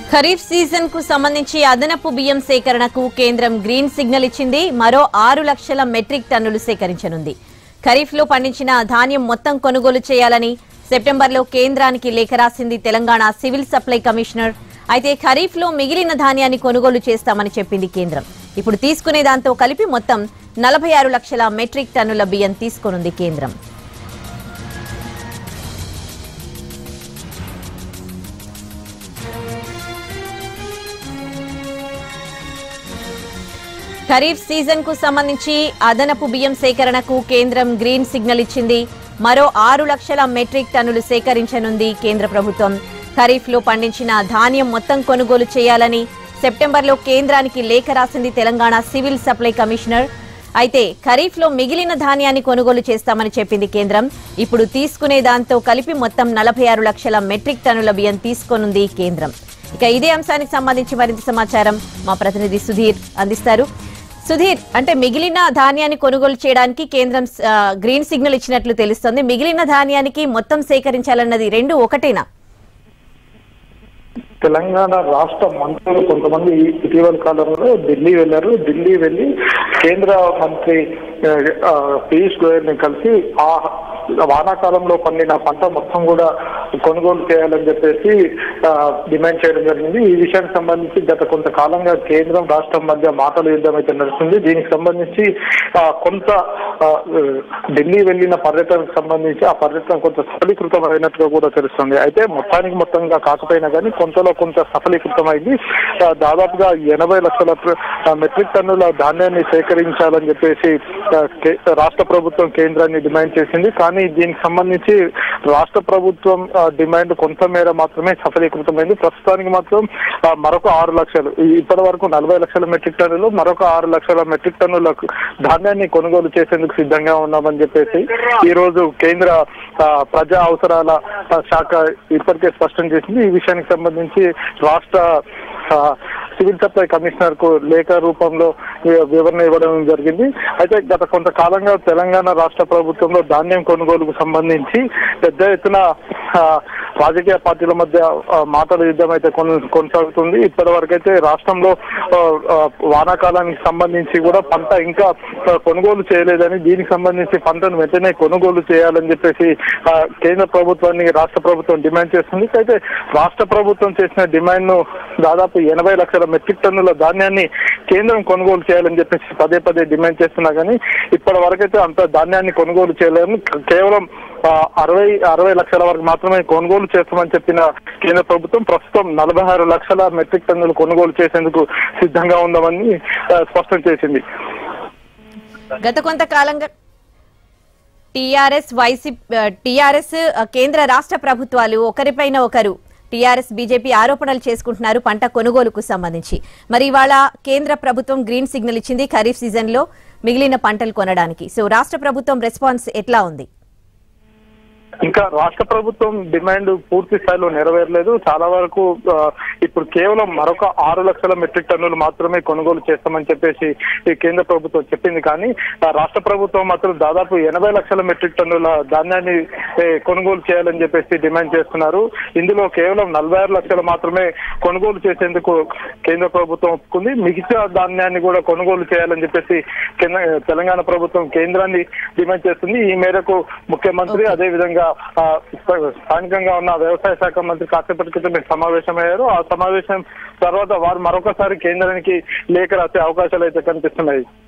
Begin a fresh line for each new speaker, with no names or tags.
kharif season కు సంబంధించి అదనపు బియ్యం సేకరణకు కేంద్రం గ్రీన్ సిగ్నల్ ఇచ్చింది మరో ఆరు లక్షల మెట్రిక్ టన్నులు సేకరించనుంది ఖరీఫ్ లో పండించిన ధాన్యం మొత్తం కొనుగోలు చేయాలని సెప్టెంబర్లో కేంద్రానికి లేఖ రాసింది తెలంగాణ సివిల్ సప్లై కమిషనర్ అయితే ఖరీఫ్ లో మిగిలిన ధాన్యాన్ని కొనుగోలు చేస్తామని చెప్పింది కేంద్రం ఇప్పుడు తీసుకునే దాంతో కలిపి మొత్తం నలభై ఆరు లక్షల మెట్రిక్ టన్నుల బియ్యం తీసుకోనుంది కేంద్రం ఖరీఫ్ సీజన్ కు సంబంధించి అదనపు బియ్యం సేకరణకు కేంద్రం గ్రీన్ సిగ్నల్ ఇచ్చింది మరో ఆరు లక్షల మెట్రిక్ టన్నులు సేకరించనుంది కేంద్ర ప్రభుత్వం ఖరీఫ్ లో పండించిన ధాన్యం మొత్తం కొనుగోలు చేయాలని సెప్టెంబర్లో కేంద్రానికి లేఖ రాసింది తెలంగాణ సివిల్ సప్లై కమిషనర్ అయితే ఖరీఫ్ లో మిగిలిన ధాన్యాన్ని కొనుగోలు చేస్తామని చెప్పింది కేంద్రం ఇప్పుడు తీసుకునే దాంతో కలిపి మొత్తం నలభై ఆరు లక్షల మెట్రిక్ టన్నుల బియ్యం తీసుకోనుంది కేంద్రం ఇక ఇదే అంశానికి సంబంధించి మరింత సమాచారం మా ప్రతినిధి సుధీర్ అందిస్తారు సుధీర్ అంటే మిగిలిన ధాన్యాన్ని కొనుగోలు చేయడానికి కేంద్రం ఆ, గ్రీన్ సిగ్నల్ ఇచ్చినట్లు తెలుస్తోంది మిగిలిన ధాన్యానికి మొత్తం సేకరించాలన్నది రెండు ఒకటేనా
తెలంగాణ రాష్ట్ర మంత్రులు కొంతమంది ఇటీవల కాలంలో ఢిల్లీ వెళ్లారు ఢిల్లీ వెళ్లి కేంద్ర మంత్రి ఆ, ఆ, పీయూష్ గోయల్ ని కలిసి ఆ వానాకాలంలో పండిన పంట మొత్తం కూడా కొనుగోలు చేయాలని చెప్పేసి ఆ, డిమాండ్ చేయడం జరిగింది ఈ విషయానికి సంబంధించి గత కొంతకాలంగా కేంద్రం రాష్ట్రం మధ్య మాటల యుద్ధం అయితే నడుస్తుంది దీనికి సంబంధించి ఆ, కొంత ఆ, ఢిల్లీ వెళ్లిన పర్యటనకు సంబంధించి ఆ పర్యటన కొంత సఫలీకృతం అయినట్టుగా కూడా తెలుస్తుంది అయితే మొత్తానికి మొత్తంగా కాకపోయినా కానీ కొంతలో కొంత సఫలీకృతమైంది ఆ, దాదాపుగా ఎనభై లక్షల ప్ర- ఆ, మెట్రిక్ టన్నుల ధాన్యాన్ని సేకరించాలని చెప్పేసి ఆ, కే- రాష్ట్ర ప్రభుత్వం కేంద్రాన్ని డిమాండ్ చేసింది కానీ దీనికి సంబంధించి రాష్ట్ర ప్రభుత్వం ఆ, డిమాండ్ కొంత మేర మాత్రమే సఫలీకృతమైంది ప్రస్తుతానికి మాత్రం ఆ, మరొక ఆరు లక్షలు ఈ- ఇప్పటి వరకు నలభై లక్షల మెట్రిక్ టన్నులు మరొక ఆరు లక్షల మెట్రిక్ టన్నులకు ధాన్యాన్ని కొనుగోలు చేసేందుకు సిద్ధంగా ఉన్నామని చెప్పేసి ఈ రోజు కేంద్ర ఆ, ప్రజా అవసరాల ఆ, శాఖ ఇప్పటికే స్పష్టం చేసింది ఈ విషయానికి సంబంధించి రాష్ట్ర ఆ, సివిల్ సప్లై కమిషనర్ కు లేఖ రూపంలో వి- వివరణ ఇవ్వడం జరిగింది అయితే గత కొంతకాలంగా తెలంగాణ రాష్ట్ర ప్రభుత్వంలో ధాన్యం కొనుగోలుకు సంబంధించి పెద్ద ఎత్తున ఆ, రాజకీయ పార్టీల మధ్య ఆ, మాటల యుద్ధం అయితే కొన- కొనసాగుతుంది ఇప్పటి వరకైతే రాష్ట్రంలో ఆ, ఆ, వానాకాలానికి సంబంధించి కూడా పంట ఇంకా ఆ, కొనుగోలు చేయలేదని దీనికి సంబంధించి పంటను వెంటనే కొనుగోలు చేయాలని చెప్పేసి ఆ, కేంద్ర ప్రభుత్వాన్ని రాష్ట్ర ప్రభుత్వం డిమాండ్ చేస్తుంది అయితే రాష్ట్ర ప్రభుత్వం చేసిన డిమాండ్ ను దాదాపు ఎనభై లక్షల మెట్రిక్ టన్నుల ధాన్యాన్ని కేంద్రం కొనుగోలు చేయాలని చెప్పేసి పదే పదే డిమాండ్ చేస్తున్నా కానీ ఇప్పటి వరకైతే అంత ధాన్యాన్ని కొనుగోలు చేయలేము కేవలం ఆ, అరవై అరవై లక్షల వరకు మాత్రమే కొనుగోలు చేస్తామని చెప్పిన కేంద్ర ప్రభుత్వం ప్రస్తుతం నలభై ఆరు లక్షల మెట్రిక్ టన్నులు కొనుగోలు చేసేందుకు సిద్ధంగా ఉందామని ఆ, స్పష్టం చేసింది
గత కొంతకాలంగా టీఆర్ఎస్ వైసీపీ టీఆర్ఎస్ కేంద్ర రాష్ట్ర ప్రభుత్వాలు ఒకరిపైన ఒకరు టీఆర్ఎస్ బీజేపీ ఆరోపణలు చేసుకుంటున్నారు పంట కొనుగోలుకు సంబంధించి మరి ఇవాళ కేంద్ర ప్రభుత్వం గ్రీన్ సిగ్నల్ ఇచ్చింది ఖరీఫ్ సీజన్ లో మిగిలిన పంటలు కొనడానికి సో రాష్ట్ర ప్రభుత్వం రెస్పాన్స్ ఎట్లా ఉంది
ఇంకా రాష్ట్ర ప్రభుత్వం డిమాండ్ పూర్తి స్థాయిలో నెరవేరలేదు చాలా వరకు ఆ, ఇప్పుడు కేవలం మరొక ఆరు లక్షల మెట్రిక్ టన్నులు మాత్రమే కొనుగోలు చేస్తామని చెప్పేసి ఈ కేంద్ర ప్రభుత్వం చెప్పింది కానీ ఆ, రాష్ట్ర ప్రభుత్వం మాత్రం దాదాపు ఎనభై లక్షల మెట్రిక్ టన్నుల ధాన్యాన్ని ఏ, కొనుగోలు చేయాలని చెప్పేసి డిమాండ్ చేస్తున్నారు ఇందులో కేవలం నలభై ఆరు లక్షలు మాత్రమే కొనుగోలు చేసేందుకు కేంద్ర ప్రభుత్వం ఒప్పుకుంది మిగతా ధాన్యాన్ని కూడా కొనుగోలు చేయాలని చెప్పేసి కేంద్ర- తెలంగాణ ప్రభుత్వం కేంద్రాన్ని డిమాండ్ చేస్తుంది ఈ మేరకు ముఖ్యమంత్రి అదే విధంగా ఆ, స్థానికంగా ఉన్న వ్యవసాయ శాఖ మంత్రి కాసేపటి క్రితం సమావేశమయ్యారు ఆ సమావేశం తర్వాత వారు మరొకసారి కేంద్రానికి లేఖ రాసే అవకాశాలు అయితే కనిపిస్తున్నాయి